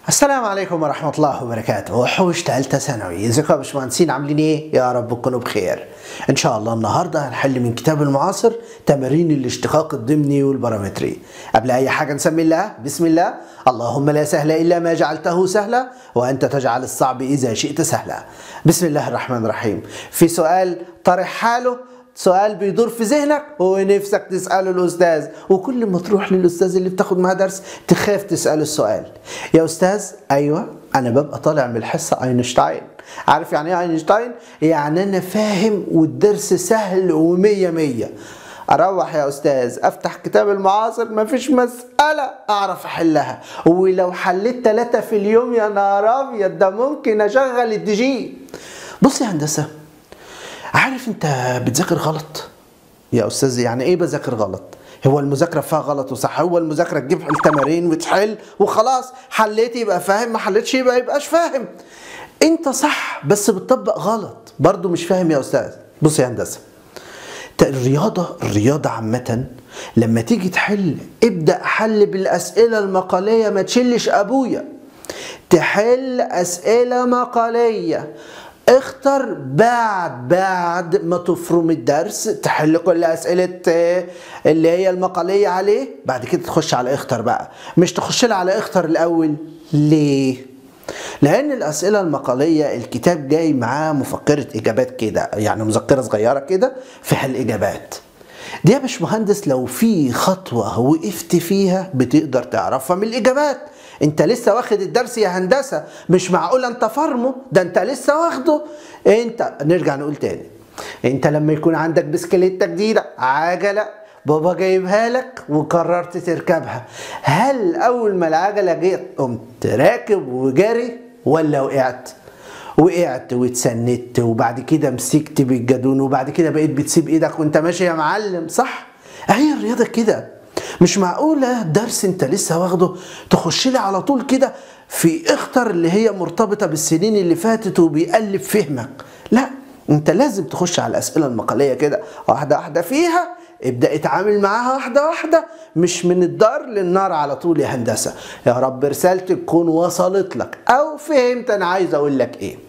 السلام عليكم ورحمة الله وبركاته وحوش تالتة ثانوي ازيكم يا باشمهندسين عاملين ايه؟ يا رب تكونوا بخير ان شاء الله النهاردة هنحل من كتاب المعاصر تمارين الاشتقاق الضمني والبارامتري قبل اي حاجة نسمي الله بسم الله اللهم لا سهل الا ما جعلته سهلا وانت تجعل الصعب اذا شئت سهلا بسم الله الرحمن الرحيم في سؤال طرح حاله سؤال بيدور في ذهنك ونفسك تسأله الأستاذ وكل ما تروح للأستاذ اللي بتاخد معاه درس تخاف تسأله السؤال يا أستاذ أيوة أنا ببقى طالع من الحصة أينشتاين عارف يعني إيه أينشتاين؟ يعني أنا فاهم والدرس سهل ومية مية اروح يا استاذ افتح كتاب المعاصر مفيش مساله اعرف احلها ولو حليت ثلاثه في اليوم يا نهار ابيض ده ممكن اشغل الدي جي بص يا هندسه عارف انت بتذاكر غلط يا استاذ يعني ايه بذاكر غلط هو المذاكره فيها غلط وصح هو المذاكره تجيب التمارين وتحل وخلاص حليت يبقى فاهم ما حليتش يبقى يبقاش فاهم انت صح بس بتطبق غلط برضو مش فاهم يا استاذ بص يا هندسه الرياضه الرياضه عامه لما تيجي تحل ابدا حل بالاسئله المقاليه ما تشلش ابويا تحل اسئله مقاليه اختر بعد بعد ما تفرم الدرس تحل كل اسئله اللي هي المقاليه عليه بعد كده تخش على اختر بقى مش تخش لها على اختر الاول ليه لان الاسئله المقاليه الكتاب جاي معاه مفكره اجابات كده يعني مذكره صغيره كده فيها الاجابات دي يا باشمهندس لو في خطوه وقفت فيها بتقدر تعرفها من الاجابات انت لسه واخد الدرس يا هندسه مش معقول انت فرمه ده انت لسه واخده انت نرجع نقول تاني انت لما يكون عندك بسكليته جديده عجله بابا جايبها لك وقررت تركبها هل اول ما العجله جت قمت راكب وجري ولا وقعت وقعت واتسندت وبعد كده مسكت بالجدون وبعد كده بقيت بتسيب ايدك وانت ماشي يا معلم صح هي الرياضه كده مش معقولة درس انت لسه واخده تخش لي على طول كده في اختر اللي هي مرتبطة بالسنين اللي فاتت وبيقلب فهمك لا انت لازم تخش على الاسئلة المقالية كده واحدة واحدة فيها ابدأ اتعامل معاها واحدة واحدة مش من الدار للنار على طول يا هندسة يا رب رسالتي تكون وصلت لك او فهمت انا عايز اقول لك ايه